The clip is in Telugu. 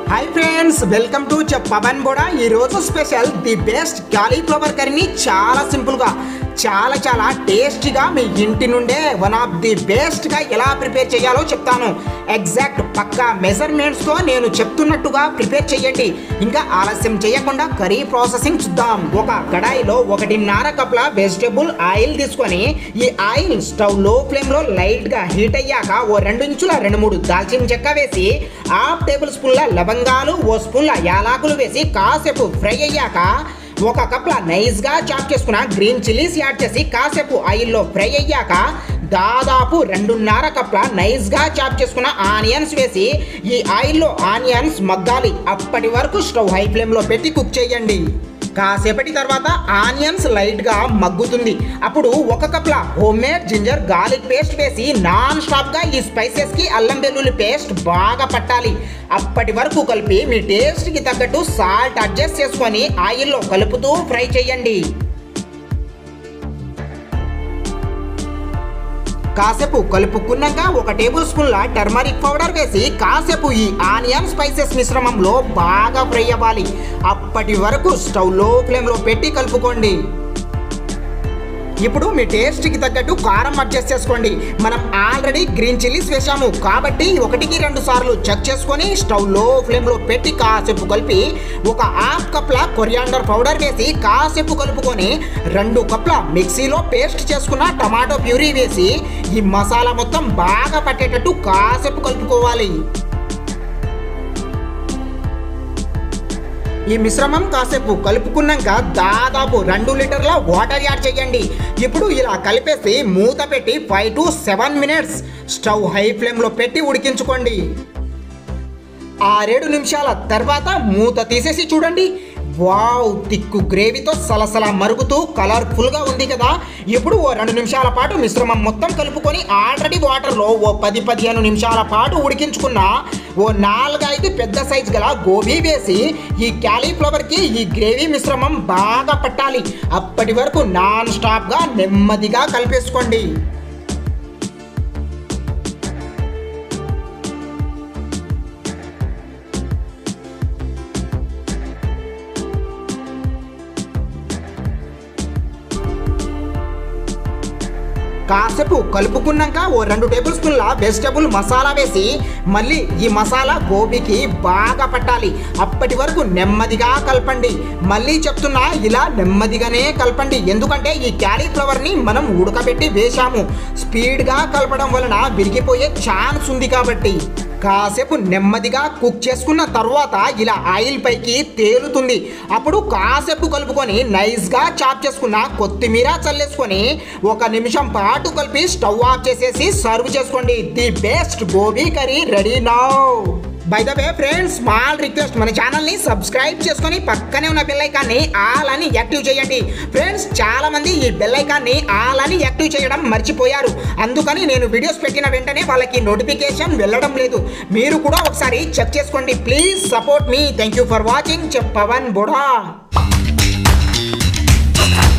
hi friends welcome to Pavan Boda ఈ రోజు స్పెషల్ ది బెస్ట్ కాలీఫ్లవర్ కర్రీని చాలా సింపుల్ గా చాలా చాలా టేస్టీగా మీ ఇంటి నుండే వన్ ఆఫ్ ది బెస్ట్ గా ఎలా ప్రిపేర్ చేయాలో చెప్తాను ఎగ్జాక్ట్ పక్కా మెజర్మెంట్స్ తో నేను చెప్తున్నట్టుగా ప్రిపేర్ చేయండి ఇంకా ఆలస్యం చేయకుండా కర్రీ ప్రాసెసింగ్ చూద్దాం ఒక కడాయిలో ఒకటిన్నర కప్ల వెజిటబుల్ ఆయిల్ తీసుకొని ఈ ఆయిల్ స్టవ్ లో ఫ్లేమ్ లో లైట్ గా హీట్ అయ్యాక ఓ రెండు ఇంచుల రెండు మూడు దాల్చిన చెక్క వేసి హాఫ్ టేబుల్ స్పూన్ల లవంగాలు ఓ స్పూన్ల యాలాకులు వేసి కాసేపు ఫ్రై అయ్యాక ఒక కప్ల నైస్ గా చాప్ చేసుకున్న గ్రీన్ చిల్లీస్ యాడ్ చేసి కాసేపు ఆయిల్లో ఫ్రై అయ్యాక దాదాపు రెండున్నర కప్ల నైస్ గా చాప్ చేసుకున్న ఆనియన్స్ వేసి ఈ ఆయిల్లో ఆనియన్స్ మగ్గాలి అప్పటి వరకు స్టవ్ హై ఫ్లేమ్ లో పెట్టి కుక్ చేయండి కాసేపటి తర్వాత ఆనియన్స్ లైట్ గా మగ్గుతుంది అప్పుడు ఒక కప్ల homemade ginger garlic paste వేసి నాన్ స్టాప్ గా ఈ స్పైసెస్ కి అల్లం వెల్లుల్లి పేస్ట్ బాగా పట్టాలి అప్పటి వరకు కలిపి మీ టేస్ట్ కి తగ్గట్టు సాల్ట్ అడ్జస్ట్ చేసుకొని ఆయిల్లో కలుపుతూ ఫ్రై చేయండి కాసేపు కలుపుకున్నాక ఒక టేబుల్ స్పూన్ల టర్మరిక్ పౌడర్ వేసి కాసేపు ఈ ఆనియన్ స్పైసెస్ మిశ్రమంలో బాగా ఫ్రై అవ్వాలి అప్పటి వరకు స్టవ్ లో ఫ్లేమ్లో పెట్టి కలుపుకోండి ఇప్పుడు మీ టేస్ట్కి తగ్గట్టు కారం అడ్జస్ట్ చేసుకోండి మనం ఆల్రెడీ గ్రీన్ చిల్లీస్ వేసాము కాబట్టి ఒకటికి రెండు సార్లు చెక్ చేసుకొని స్టవ్ లో ఫ్లేమ్లో పెట్టి కాసేపు కలిపి ఒక హాఫ్ కప్ల కొరియాండర్ పౌడర్ వేసి కాసేపు కలుపుకొని రెండు కప్ల మిక్సీలో పేస్ట్ చేసుకున్న టమాటో ప్యూరీ వేసి ఈ మసాలా మొత్తం బాగా పట్టేటట్టు కాసేపు కలుపుకోవాలి ఈ మిశ్రమం కాసేపు కలుపుకున్నాక దాదాపు రెండు లీటర్ల వాటర్ యాడ్ చేయండి ఇప్పుడు ఇలా కలిపేసి మూత పెట్టి five to seven minutes stove high ఫ్లేమ్లో పెట్టి ఉడికించుకోండి ఆరేడు నిమిషాల తర్వాత మూత తీసేసి చూడండి వావ్ తిక్కు గ్రేవీతో సలసల మరుగుతూ కలర్ఫుల్గా ఉంది కదా ఇప్పుడు ఓ రెండు నిమిషాల పాటు మిశ్రమం మొత్తం కలుపుకొని ఆల్రెడీ వాటర్లో ఓ పది పదిహేను నిమిషాల పాటు ఉడికించుకున్న ఓ నాలుగైదు పెద్ద సైజు గల గోబీ వేసి ఈ క్యాలీఫ్లవర్కి ఈ గ్రేవీ మిశ్రమం బాగా పట్టాలి అప్పటి వరకు నాన్ స్టాప్గా నెమ్మదిగా కలిపేసుకోండి కాసేపు కలుపుకున్నాక ఓ రెండు టేబుల్ స్పూన్ల వెజిటబుల్ మసాలా వేసి మళ్ళీ ఈ మసాలా గోబీకి బాగా పట్టాలి అప్పటి వరకు నెమ్మదిగా కలపండి మళ్ళీ చెప్తున్నా ఇలా నెమ్మదిగానే కలపండి ఎందుకంటే ఈ క్యాలీఫ్లవర్ని మనం ఉడకబెట్టి వేశాము స్పీడ్గా కలపడం వలన విరిగిపోయే ఛాన్స్ ఉంది కాబట్టి కాసేపు నెమ్మదిగా కుక్ చేసుకున్న తర్వాత ఇలా ఆయిల్ పైకి తేలుతుంది అప్పుడు కాసేపు కలుపుకొని నైస్గా చాప్ చేసుకున్న కొత్తిమీర చల్లేసుకొని ఒక నిమిషం పాటు కలిపి స్టవ్ ఆఫ్ చేసేసి సర్వ్ చేసుకోండి the best gobi curry ready now by the way friends small request మన ఛానల్ని సబ్స్క్రైబ్ చేసుకొని పక్కనే ఉన్న బెల్ ఐకాన్ని ఆల్ అని యాక్టివ్ చేయండి ఫ్రెండ్స్ చాలా మంది ఈ బెల్ ఐకాన్ని ఆల్ అని యాక్టివ్ చేయడం మర్చిపోయారు అందుకని నేను వీడియోస్ పెట్టిన వెంటనే వాళ్ళకి నోటిఫికేషన్ వెళ్ళడం లేదు మీరు కూడా ఒకసారి చెక్ చేసుకోండి please support me thank you for watching Pavan బుడా